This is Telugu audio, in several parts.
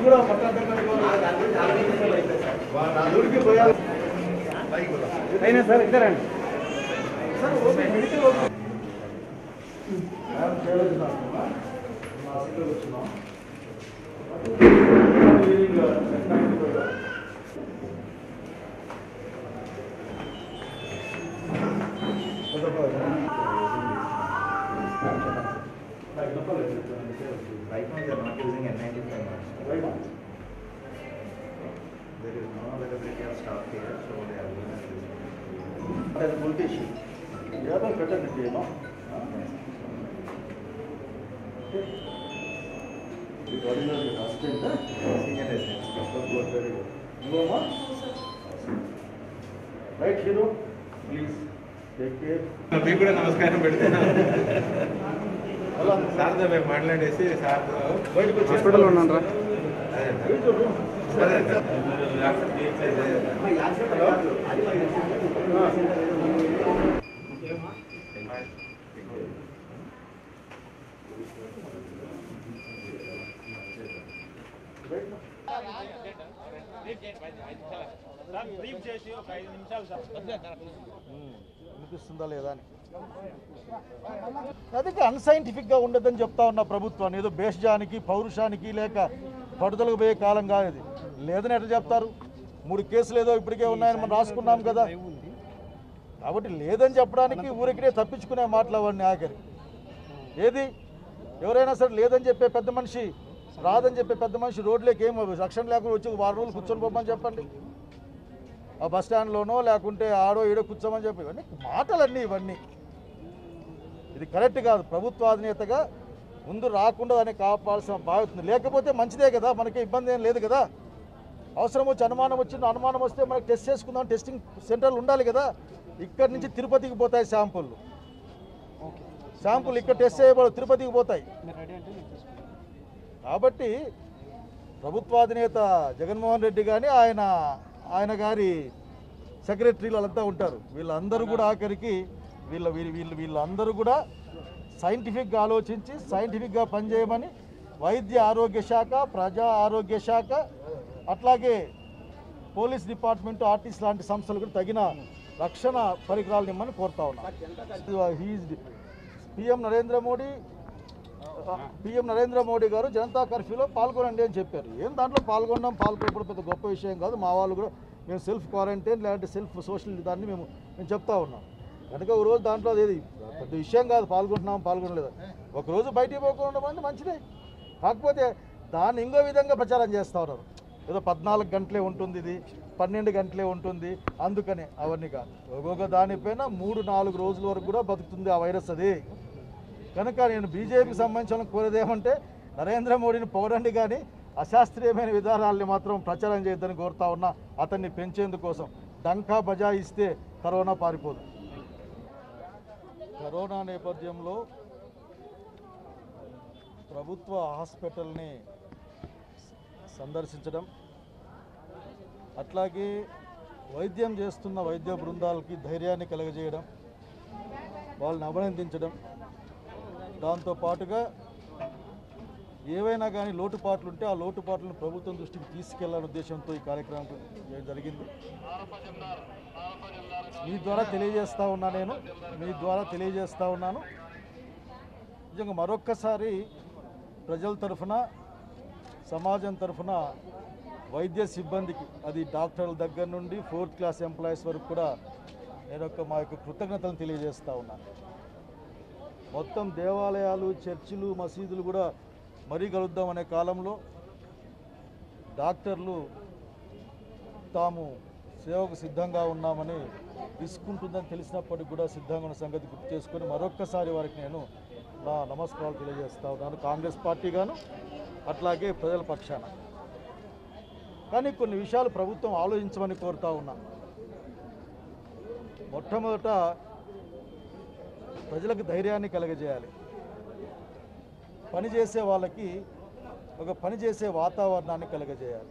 కూడా పట్టార్థం ఊరికి పోయాలి అయినా సార్ ఇద్దరండి సార్ ఓకే మెడికల్ ఓకే చేయలేదు నాకు మా సీట్లో వచ్చినాం Right now, they are not using N95 masks. There is no availability of staff here, so they are using That's politician. You have a fraternity, you know? You got in your assistant, huh? senior residents. Very good, very good. Ngoma? Right, hero? Please, take care. మీకు కూడా నమస్కారం పెడుతున్నాను అలా సార్తో మేము మాట్లాడేసి సార్తో బయటకు వచ్చి హాస్పిటల్లో ఉన్నాను రా సరే సార్. వినిపిస్తుందా లేదా అని అది అన్సైంటిఫిక్ గా ఉండదని చెప్తా ఉన్న ప్రభుత్వాన్ని ఏదో బేషజానికి పౌరుషానికి లేక పడుదలకు పోయే కాలం కాదు ఇది లేదని ఎట్లా చెప్తారు మూడు కేసులు ఏదో ఇప్పటికే ఉన్నాయని మనం రాసుకున్నాం కదా కాబట్టి లేదని చెప్పడానికి ఊరికినే తప్పించుకునే మాటలు అవన్నీ ఆఖరి ఏది ఎవరైనా సరే లేదని చెప్పే పెద్ద మనిషి రాదని చెప్పే పెద్ద మనిషి రోడ్లోకి ఏం రక్షణ లేకుండా వచ్చి ఒక వారం రోజులు కూర్చొని పోమని చెప్పండి ఆ బస్ స్టాండ్లోనో లేకుంటే ఆడో ఈడో కూర్చోమని చెప్పి ఇవన్నీ మాటలన్నీ ఇవన్నీ ఇది కరెక్ట్ కాదు ప్రభుత్వాధినేతగా ముందు రాకుండా దాన్ని కాపాడాల్సిన బాధ్యత ఉంది. లేకపోతే మంచిదే కదా మనకి ఇబ్బంది ఏం లేదు కదా అవసరం వచ్చి అనుమానం వచ్చింది అనుమానం వస్తే మనకి టెస్ట్ చేసుకుందాం టెస్టింగ్ సెంటర్లు ఉండాలి కదా ఇక్కడి నుంచి తిరుపతికి పోతాయి శాంపుల్లు శాంపుల్ ఇక్కడ టెస్ట్ చేయబడు తిరుపతికి పోతాయి కాబట్టి ప్రభుత్వాధినేత జగన్మోహన్ రెడ్డి కానీ ఆయన ఆయన గారి సెక్రటరీలు వాళ్ళంతా ఉంటారు వీళ్ళందరూ కూడా ఆఖరికి వీళ్ళ వీళ్ళు వీళ్ళు వీళ్ళందరూ కూడా సైంటిఫిక్గా ఆలోచించి సైంటిఫిక్గా పనిచేయమని వైద్య ఆరోగ్య శాఖ ప్రజా ఆరోగ్య శాఖ అట్లాగే పోలీస్ డిపార్ట్మెంట్ ఆర్టీసీ లాంటి సంస్థలు కూడా తగిన రక్షణ పరికరాలు ఇమ్మని కోరుతా ఉన్నాను his PM Narendra Modi PM Narendra Modi garu Janata కర్ఫ్యూలో పాల్గొనండి అని చెప్పారు ఏం దాంట్లో పాల్గొనడం పాల్గొనడం పెద్ద గొప్ప విషయం కాదు మా వాళ్ళు కూడా మేము సెల్ఫ్ క్వారంటైన్ లేదంటే సెల్ఫ్ సోషల్ దాన్ని మేము మేము చెప్తా ఉన్నాం కనుక ఒక రోజు దాంట్లో అది పెద్ద విషయం కాదు పాల్గొంటున్నాం పాల్గొనలేదు ఒక రోజు బయటికి పోకుండా అంటే మంచిదే కాకపోతే దాన్ని ఇంకో విధంగా ప్రచారం చేస్తూ ఉన్నారు ఏదో పద్నాలుగు గంటలే ఉంటుంది ఇది పన్నెండు గంటలే ఉంటుంది అందుకనే అవన్నీ కాదు ఒక్కొక్క దానిపైన మూడు నాలుగు రోజుల వరకు కూడా బతుకుతుంది ఆ వైరస్ అది కనుక నేను బీజేపీకి సంబంధించిన కోరేది ఏమంటే నరేంద్ర మోడీని పొగడండి కానీ అశాస్త్రీయమైన విధానాల్ని మాత్రం ప్రచారం చేయొద్దని కోరుతా ఉన్నా అతన్ని పెంచేందుకోసం డంకా బజాయిస్తే కరోనా పారిపోదు కరోనా నేపథ్యంలో ప్రభుత్వ హాస్పిటల్ని సందర్శించడం అట్లాగే వైద్యం చేస్తున్న వైద్య బృందాలకి ధైర్యాన్ని కలగజేయడం వాళ్ళని అభినందించడం దాంతో పాటుగా ఏవైనా కానీ లోటుపాట్లు ఉంటే ఆ లోటుపాట్లను ప్రభుత్వం దృష్టికి తీసుకెళ్లాలనే ఉద్దేశంతో ఈ కార్యక్రమం చేయడం జరిగింది మీ ద్వారా తెలియజేస్తా ఉన్నా నేను మీ ద్వారా తెలియజేస్తా ఉన్నాను నిజంగా మరొక్కసారి ప్రజల తరఫున సమాజం తరఫున వైద్య సిబ్బందికి అది డాక్టర్ల దగ్గర నుండి ఫోర్త్ క్లాస్ ఎంప్లాయీస్ వరకు కూడా నేను ఒక మా యొక్క కృతజ్ఞతలు తెలియజేస్తా ఉన్నాను మొత్తం దేవాలయాలు చర్చిలు మసీదులు కూడా మరీ కలుద్దాం అనే కాలంలో డాక్టర్లు తాము సేవకు సిద్ధంగా ఉన్నామని తీసుకుంటుందని తెలిసినప్పటికీ కూడా సిద్ధంగా ఉన్న సంగతి గుర్తు చేసుకొని మరొక్కసారి వారికి నేను నా నమస్కారాలు తెలియజేస్తా ఉన్నాను కాంగ్రెస్ పార్టీ గాను అట్లాగే ప్రజల పక్షాన కానీ కొన్ని విషయాలు ప్రభుత్వం ఆలోచించమని కోరుతా ఉన్నా మొట్టమొదట ప్రజలకు ధైర్యాన్ని కలగజేయాలి పని చేసే వాళ్ళకి ఒక పని చేసే వాతావరణాన్ని కలగజేయాలి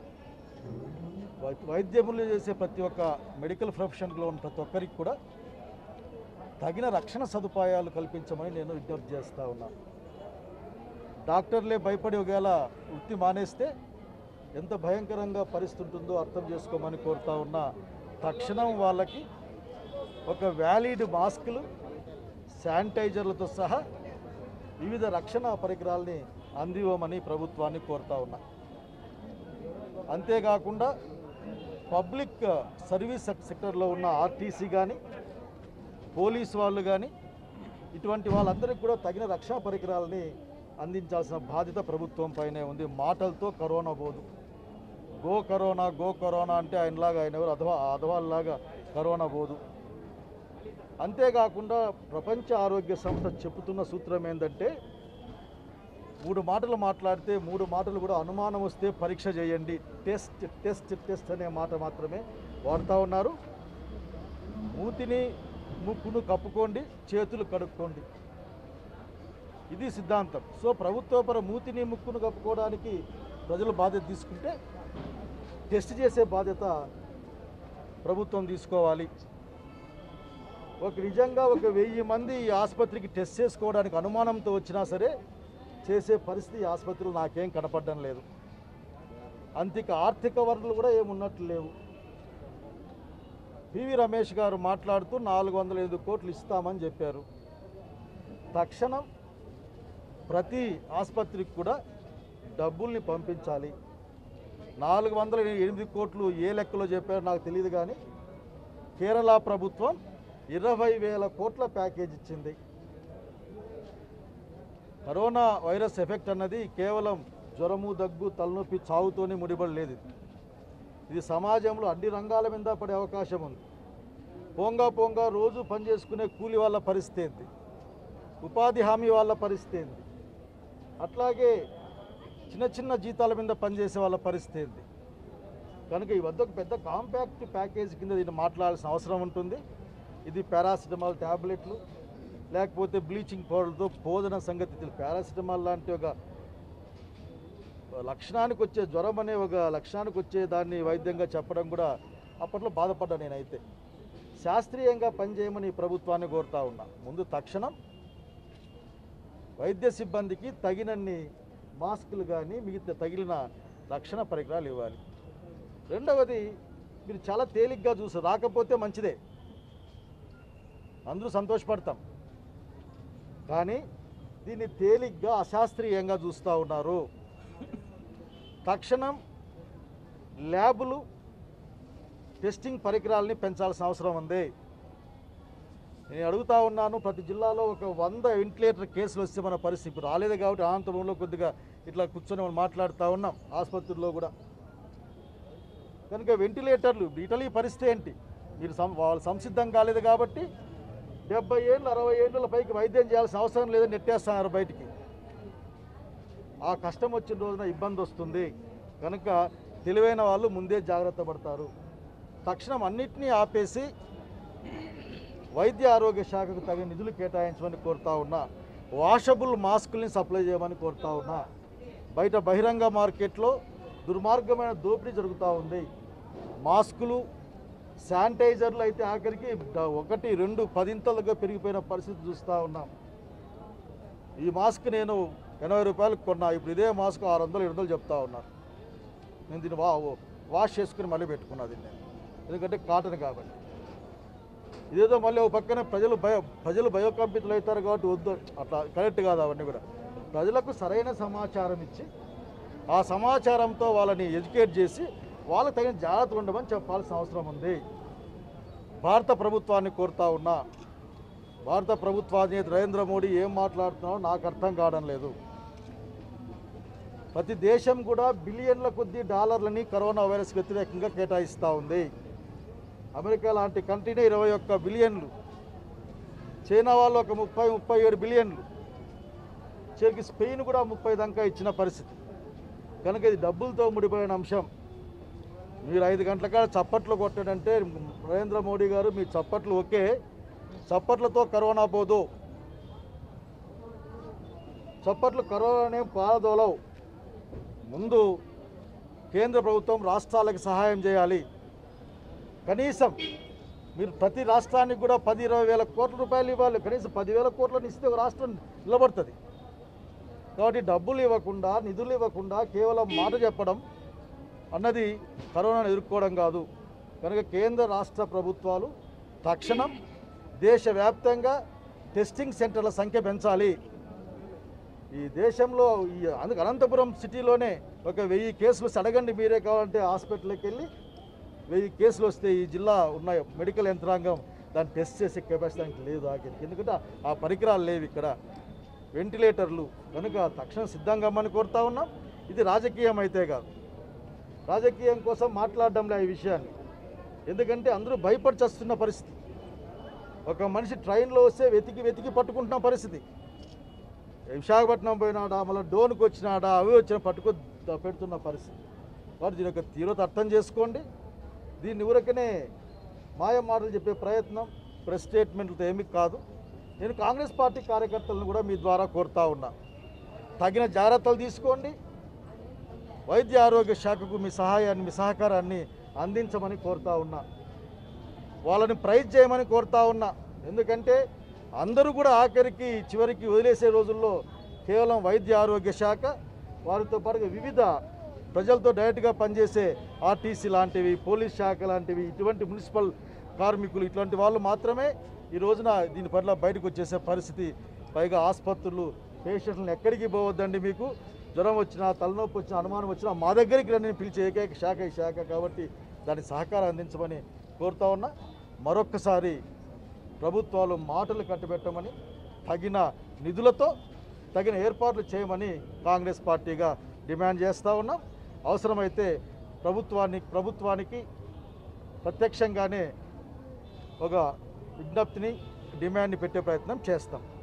వై- వైద్యములు చేసే ప్రతి ఒక్క మెడికల్ ప్రొఫెషన్లో ఉన్న ప్రతి ఒక్కరికి కూడా తగిన రక్షణ సదుపాయాలు కల్పించమని నేను విజ్ఞప్తి చేస్తూ ఉన్నాను డాక్టర్లే భయపడి ఒకవేళ వృత్తి మానేస్తే ఎంత భయంకరంగా పరిస్థితి ఉంటుందో అర్థం చేసుకోమని కోరుతా ఉన్నా తక్షణం వాళ్ళకి ఒక వ్యాలిడ్ మాస్కులు శానిటైజర్లతో సహా వివిధ రక్షణ పరికరాల్ని అందివ్వమని ప్రభుత్వాన్ని కోరుతా ఉన్నా అంతేకాకుండా పబ్లిక్ సర్వీస్ సెక్- సెక్టర్లో ఉన్న ఆర్టీసీ కానీ పోలీస్ వాళ్ళు కానీ ఇటువంటి వాళ్ళందరికీ కూడా తగిన రక్షణ పరికరాలని అందించాల్సిన బాధ్యత ప్రభుత్వం పైనే ఉంది మాటలతో కరోనా పోదు గో కరోనా గో కరోనా అంటే ఆయనలాగా ఆయన ఎవరు అధవా అధవాల్లాగా కరోనా పోదు అంతేకాకుండా ప్రపంచ ఆరోగ్య సంస్థ చెబుతున్న సూత్రం ఏంటంటే మూడు మాటలు మాట్లాడితే మూడు మాటలు కూడా అనుమానం వస్తే పరీక్ష చేయండి టెస్ట్ టెస్ట్ టెస్ట్ అనే మాట మాత్రమే వాడుతూ ఉన్నారు మూతిని ముక్కును కప్పుకోండి చేతులు కడుక్కోండి ఇది సిద్ధాంతం సో ప్రభుత్వపర మూతిని ముక్కును కప్పుకోవడానికి ప్రజలు బాధ్యత తీసుకుంటే టెస్ట్ చేసే బాధ్యత ప్రభుత్వం తీసుకోవాలి ఒక నిజంగా ఒక వెయ్యి మంది ఈ ఆసుపత్రికి టెస్ట్ చేసుకోవడానికి అనుమానంతో వచ్చినా సరే చేసే పరిస్థితి ఈ ఆసుపత్రిలో నాకేం కనపడడం లేదు అంతిక ఆర్థిక వనరులు కూడా ఏమున్నట్లు లేవు పివి రమేష్ గారు మాట్లాడుతూ నాలుగు వందల ఐదు కోట్లు ఇస్తామని చెప్పారు తక్షణం ప్రతి ఆసుపత్రికి కూడా డబ్బుల్ని పంపించాలి నాలుగు వందల ఎనిమిది కోట్లు ఏ లెక్కలో చెప్పారో నాకు తెలియదు కానీ కేరళ ప్రభుత్వం ఇరవై వేల కోట్ల ప్యాకేజ్ ఇచ్చింది కరోనా వైరస్ ఎఫెక్ట్ అన్నది కేవలం జ్వరము దగ్గు తలనొప్పి చావుతోనే ముడిపడి లేదు ఇది. ఇది సమాజంలో అన్ని రంగాల మీద పడే అవకాశం ఉంది పోంగా పోంగా రోజు పనిచేసుకునే కూలి వాళ్ళ పరిస్థితి ఏంటి ఉపాధి హామీ వాళ్ళ పరిస్థితి ఏంటి అట్లాగే చిన్న చిన్న జీతాల మీద పనిచేసే వాళ్ళ పరిస్థితి ఏంటి కనుక ఈ వద్ద ఒక పెద్ద కాంపాక్ట్ ప్యాకేజ్ కింద దీన్ని మాట్లాడాల్సిన అవసరం ఉంటుంది ఇది పారాసిటమాల్ ట్యాబ్లెట్లు లేకపోతే బ్లీచింగ్ పౌడర్తో భోజన సంగతి ఇది పారాసిటమాల్ లాంటి ఒక లక్షణానికి వచ్చే జ్వరం అనే ఒక లక్షణానికి వచ్చే దాన్ని వైద్యంగా చెప్పడం కూడా అప్పట్లో బాధపడ్డా నేనైతే శాస్త్రీయంగా పనిచేయమని ఈ ప్రభుత్వాన్ని కోరుతా ఉన్నా ముందు తక్షణం వైద్య సిబ్బందికి తగినన్ని మాస్కులు కానీ మిగతా తగిలిన రక్షణ పరికరాలు ఇవ్వాలి రెండవది మీరు చాలా తేలిగ్గా చూసారు రాకపోతే మంచిదే అందరూ సంతోషపడతాం కానీ దీన్ని తేలిగ్గా అశాస్త్రీయంగా చూస్తూ ఉన్నారు తక్షణం ల్యాబులు టెస్టింగ్ పరికరాలని పెంచాల్సిన అవసరం ఉంది నేను అడుగుతా ఉన్నాను ప్రతి జిల్లాలో ఒక వంద వెంటిలేటర్ కేసులు వస్తే మన పరిస్థితి ఇప్పుడు రాలేదు కాబట్టి అనంతపురంలో కొద్దిగా ఇట్లా కూర్చొని మనం మాట్లాడుతూ ఉన్నాం ఆసుపత్రుల్లో కూడా కనుక వెంటిలేటర్లు ఇటలీ పరిస్థితి ఏంటి మీరు సం వాళ్ళు సంసిద్ధం కాలేదు కాబట్టి డెబ్బై ఏళ్ళు అరవై ఏళ్ళ పైకి వైద్యం చేయాల్సిన అవసరం లేదని నెట్టేస్తున్నారు బయటికి ఆ కష్టం వచ్చిన రోజున ఇబ్బంది వస్తుంది కనుక తెలివైన వాళ్ళు ముందే జాగ్రత్త పడతారు తక్షణం అన్నిటినీ ఆపేసి వైద్య ఆరోగ్య శాఖకు తగిన నిధులు కేటాయించమని కోరుతా ఉన్నా వాషబుల్ మాస్కుల్ని సప్లై చేయమని కోరుతా ఉన్నా బయట బహిరంగ మార్కెట్లో దుర్మార్గమైన దోపిడీ జరుగుతూ ఉంది మాస్కులు శానిటైజర్లు అయితే ఆఖరికి డ- ఒకటి రెండు పదింతలుగా పెరిగిపోయిన పరిస్థితి చూస్తూ ఉన్నాం ఈ మాస్క్ నేను ఎనభై రూపాయలకు కొన్నా ఇప్పుడు ఇదే మాస్క్ ఆరు వందలు ఏడు వందలు చెప్తా ఉన్నారు నేను దీన్ని వా వాష్ చేసుకుని మళ్ళీ పెట్టుకున్నా దీన్ని నేను ఎందుకంటే కాటన్ కాబట్టి ఇదేదో మళ్ళీ ఒక పక్కన ప్రజలు భయ ప్రజలు భయోకంపితులు అవుతారు కాబట్టి వద్దు అట్లా కరెక్ట్ కాదు అవన్నీ కూడా ప్రజలకు సరైన సమాచారం ఇచ్చి ఆ సమాచారంతో వాళ్ళని ఎడ్యుకేట్ చేసి వాళ్ళకి తగిన జాగ్రత్తలు ఉండమని చెప్పాల్సిన అవసరం ఉంది భారత ప్రభుత్వాన్ని కోరుతా ఉన్నా భారత ప్రభుత్వాధినేత నరేంద్ర మోడీ ఏం మాట్లాడుతున్నారో నాకు అర్థం కావడం లేదు ప్రతి దేశం కూడా బిలియన్ల కొద్దీ డాలర్లని కరోనా వైరస్ వ్యతిరేకంగా కేటాయిస్తూ ఉంది అమెరికా లాంటి కంట్రీనే ఇరవై ఒక్క బిలియన్లు చైనా వాళ్ళు ఒక ముప్పై ముప్పై ఏడు బిలియన్లు చివరికి స్పెయిన్ కూడా ముప్పై దాకా ఇచ్చిన పరిస్థితి కనుక ఇది డబ్బులతో ముడిపోయిన అంశం మీరు ఐదు గంటల కాడ చప్పట్లు కొట్టాడంటే నరేంద్ర మోడీ గారు మీ చప్పట్లు ఓకే చప్పట్లతో కరోనా పోదు చప్పట్లు కరోనానే పారదోలవు ముందు కేంద్ర ప్రభుత్వం రాష్ట్రాలకు సహాయం చేయాలి కనీసం మీరు ప్రతి రాష్ట్రానికి కూడా పది ఇరవై వేల కోట్ల రూపాయలు ఇవ్వాలి కనీసం పదివేల కోట్లను ఇస్తే ఒక రాష్ట్రం నిలబడుతుంది కాబట్టి డబ్బులు ఇవ్వకుండా నిధులు ఇవ్వకుండా కేవలం మాట చెప్పడం అన్నది కరోనాను ఎదుర్కోవడం కాదు కనుక కేంద్ర రాష్ట్ర ప్రభుత్వాలు తక్షణం దేశవ్యాప్తంగా టెస్టింగ్ సెంటర్ల సంఖ్య పెంచాలి ఈ దేశంలో ఈ అందుకు అనంతపురం సిటీలోనే ఒక వెయ్యి కేసులు అడగండి మీరే కావాలంటే హాస్పిటల్కి వెళ్ళి వెయ్యి కేసులు వస్తే ఈ జిల్లా ఉన్న మెడికల్ యంత్రాంగం దాన్ని టెస్ట్ చేసే కెపాసిటీ దానికి లేదు ఆఖరికి ఎందుకంటే ఆ పరికరాలు లేవు ఇక్కడ వెంటిలేటర్లు కనుక తక్షణం సిద్ధంగా అమ్మని కోరుతా ఉన్నాం ఇది రాజకీయం అయితే కాదు రాజకీయం కోసం మాట్లాడడంలే ఈ విషయాన్ని ఎందుకంటే అందరూ భయపడి చస్తున్న పరిస్థితి ఒక మనిషి ట్రైన్లో వస్తే వెతికి వెతికి పట్టుకుంటున్న పరిస్థితి విశాఖపట్నం పోయినాడా మళ్ళీ డోన్కి వచ్చినాడా అవి వచ్చిన పట్టుకో పెడుతున్న పరిస్థితి కాబట్టి దీని యొక్క తీవ్రత అర్థం చేసుకోండి దీన్ని ఊరకనే మాయ మాటలు చెప్పే ప్రయత్నం ప్రెస్ స్టేట్మెంట్లతో ఏమీ కాదు నేను కాంగ్రెస్ పార్టీ కార్యకర్తలను కూడా మీ ద్వారా కోరుతా ఉన్నా తగిన జాగ్రత్తలు తీసుకోండి వైద్య ఆరోగ్య శాఖకు మీ సహాయాన్ని మీ సహకారాన్ని అందించమని కోరుతా ఉన్నా వాళ్ళని ప్రైజ్ చేయమని కోరుతా ఉన్నా ఎందుకంటే అందరూ కూడా ఆఖరికి చివరికి వదిలేసే రోజుల్లో కేవలం వైద్య ఆరోగ్య శాఖ వారితో పాటుగా వివిధ ప్రజలతో డైరెక్ట్గా పనిచేసే ఆర్టీసీ లాంటివి పోలీస్ శాఖ లాంటివి ఇటువంటి మున్సిపల్ కార్మికులు ఇట్లాంటి వాళ్ళు మాత్రమే ఈ రోజున దీని పట్ల బయటకు వచ్చేసే పరిస్థితి పైగా ఆసుపత్రులు పేషెంట్లను ఎక్కడికి పోవద్దండి మీకు జ్వరం వచ్చినా తలనొప్పి వచ్చినా అనుమానం వచ్చినా మా దగ్గరికి రండి పిలిచే ఏకైక శాఖ ఈ శాఖ కాబట్టి దాని సహకారం అందించమని కోరుతా ఉన్నా మరొక్కసారి ప్రభుత్వాలు మాటలు కట్టుబెట్టమని తగిన నిధులతో తగిన ఏర్పాట్లు చేయమని కాంగ్రెస్ పార్టీగా డిమాండ్ చేస్తూ ఉన్నాం అవసరమైతే ప్రభుత్వాన్ని ప్రభుత్వానికి ప్రత్యక్షంగానే ఒక విజ్ఞప్తిని డిమాండ్ని పెట్టే ప్రయత్నం చేస్తాం